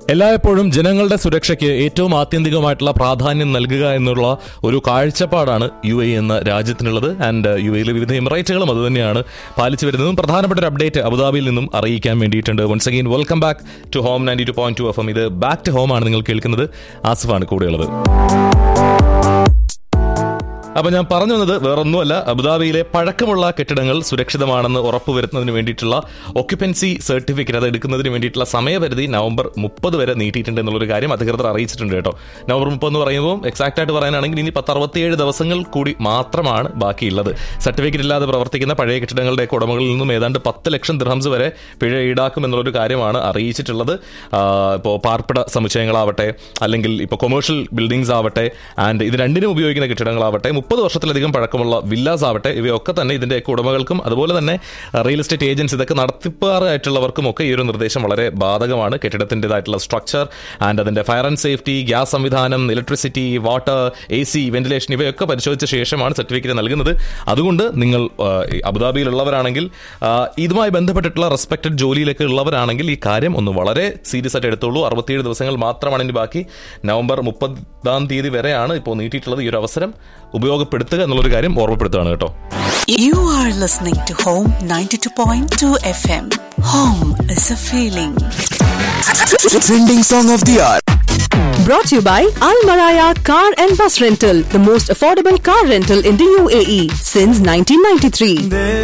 എല്ലായ്പ്പോഴും ജനങ്ങളുടെ സുരക്ഷയ്ക്ക് ഏറ്റവും ആത്യന്തികമായിട്ടുള്ള പ്രാധാന്യം നൽകുക എന്നുള്ള ഒരു കാഴ്ചപ്പാടാണ് യു എ എന്ന രാജ്യത്തിനുള്ളത് ആൻഡ് യു എയിലെ വിവിധ എമിറേറ്റുകളും അതുതന്നെയാണ് പാലിച്ചു വരുന്നതും പ്രധാനപ്പെട്ട ഒരു അപ്ഡേറ്റ് അബുദാബിയിൽ നിന്നും അറിയിക്കാൻ വേണ്ടിയിട്ടുണ്ട് once again welcome back to home ninety two point two F M ഇത് ബാക്ക് ടു ഹോം ആണ് നിങ്ങൾ കേൾക്കുന്നത് ആസിഫാണ് കൂടെയുള്ളത് അപ്പൊ ഞാൻ പറഞ്ഞു വന്നത് വേറൊന്നുമല്ല അബുദാബിയിലെ പഴക്കമുള്ള കെട്ടിടങ്ങൾ സുരക്ഷിതമാണെന്ന് ഉറപ്പുവരുത്തുന്നതിന് വേണ്ടിയിട്ടുള്ള ഒക്യുപ്പൻസി സർട്ടിഫിക്കറ്റ് അത് എടുക്കുന്നതിന് വേണ്ടിയിട്ടുള്ള സമയപരിധി നവംബർ മുപ്പത് വരെ നീട്ടിയിട്ടുണ്ട് എന്നുള്ളൊരു കാര്യം അധികൃതർ അറിയിച്ചിട്ടുണ്ട് കേട്ടോ നവംബർ മുപ്പത് എന്ന് പറയുമ്പോൾ എക്സാക്ട് ആയിട്ട് പറയാനാണെങ്കിൽ ഇനി പത്ത് അറുപത്തിയേഴ് ദിവസങ്ങൾ കൂടി മാത്രമാണ് ബാക്കിയുള്ളത് സർട്ടിഫിക്കറ്റ് ഇല്ലാതെ പ്രവർത്തിക്കുന്ന പഴയ കെട്ടിടങ്ങളുടെ ഉടമകളിൽ നിന്നും ഏതാണ്ട് പത്ത് ലക്ഷം ദിർഹംസ് വരെ പിഴ ഈടാക്കും എന്നുള്ളൊരു കാര്യമാണ് അറിയിച്ചിട്ടുള്ളത് ഇപ്പോൾ പാർപ്പിട സമുച്ചയങ്ങളാവട്ടെ അല്ലെങ്കിൽ ഇപ്പോൾ കൊമേഴ്ഷ്യൽ ബിൽഡിംഗ്സ് ആവട്ടെ ആൻഡ് ഇത് രണ്ടിനും ഉപയോഗിക്കുന്ന കെട്ടിടങ്ങളാവട്ടെ മുപ്പത് വർഷത്തിലധികം പഴക്കമുള്ള വില്ലാസ് ആവട്ടെ ഇവയൊക്കെ തന്നെ ഇതിൻ്റെയൊക്കെ ഉടമകൾക്കും അതുപോലെ തന്നെ റിയൽ എസ്റ്റേറ്റ് ഏജൻസ് ഇതൊക്കെ നടത്തിപ്പാറായിട്ടുള്ളവർക്കും ഒക്കെ ഈ ഒരു നിർദ്ദേശം വളരെ ബാധകമാണ് കെട്ടിടത്തിൻ്റെതായിട്ടുള്ള സ്ട്രക്ചർ ആൻഡ് അതിൻ്റെ ഫയർ ആൻഡ് സേഫ്റ്റി ഗ്യാസ് സംവിധാനം electricity water A C ventilation ഇവയൊക്കെ പരിശോധിച്ച ശേഷമാണ് സർട്ടിഫിക്കറ്റ് നൽകുന്നത് അതുകൊണ്ട് നിങ്ങൾ ആ, ഈ അബുദാബിയിലുള്ളവരാണെങ്കിൽ ആ, ഇതുമായി ബന്ധപ്പെട്ടിട്ടുള്ള റെസ്പെക്റ്റഡ് ജോലിയിലൊക്കെ ഉള്ളവരാണെങ്കിൽ ഈ കാര്യം ഒന്ന് വളരെ സീരിയസ് ആയിട്ട് എടുത്തോളൂ അറുപത്തിയേഴ് ദിവസങ്ങൾ മാത്രമാണ് ഇനി ബാക്കി നവംബർ മുപ്പതാം തീയതി വരെയാണ് ഇപ്പോൾ നീട്ടിയിട്ടുള്ളത് ഈ ഒരു അവസരം ഉപയോഗപ്പെടുത്തുക എന്നുള്ളൊരു കാര്യം ഓർമ്മപ്പെടുത്തുകയാണ് കേട്ടോ You are listening to Home 92.2 FM. Home is a feeling. Trending song of the hour. Brought to you by Al Maraya Car and Bus Rental, the most affordable car rental in the UAE since 1993.